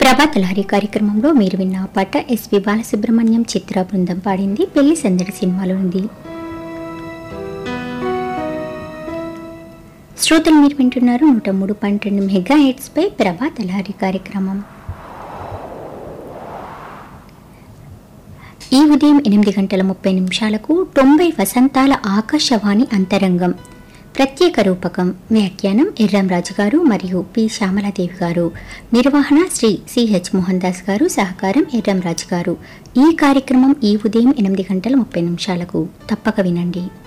ప్రభాత్ లహరి కార్యక్రమంలో మీరు విన్న ఆ పాట ఎస్పి బాలసుబ్రహ్మణ్యం చిత్ర బృందం పాడింది పెళ్లి సందడి సినిమాలో ఉంది శ్రోతలు మీరు వింటున్నారు నూట మూడు పాయింట్ రెండు మెగా హెడ్స్ పై ప్రభాత్ లహరి కార్యక్రమం ఈ ఉదయం ఎనిమిది గంటల ముప్పై నిమిషాలకు తొంభై వసంతాల ఆకాశవాణి అంతరంగం ప్రత్యేక రూపకం వ్యాఖ్యానం ఎర్రంరాజు గారు మరియు పి శ్యామలాదేవి గారు నిర్వహణ శ్రీ సిహెచ్ మోహన్ దాస్ గారు సహకారం ఎర్రంరాజు గారు ఈ కార్యక్రమం ఈ ఉదయం ఎనిమిది గంటల ముప్పై నిమిషాలకు తప్పక వినండి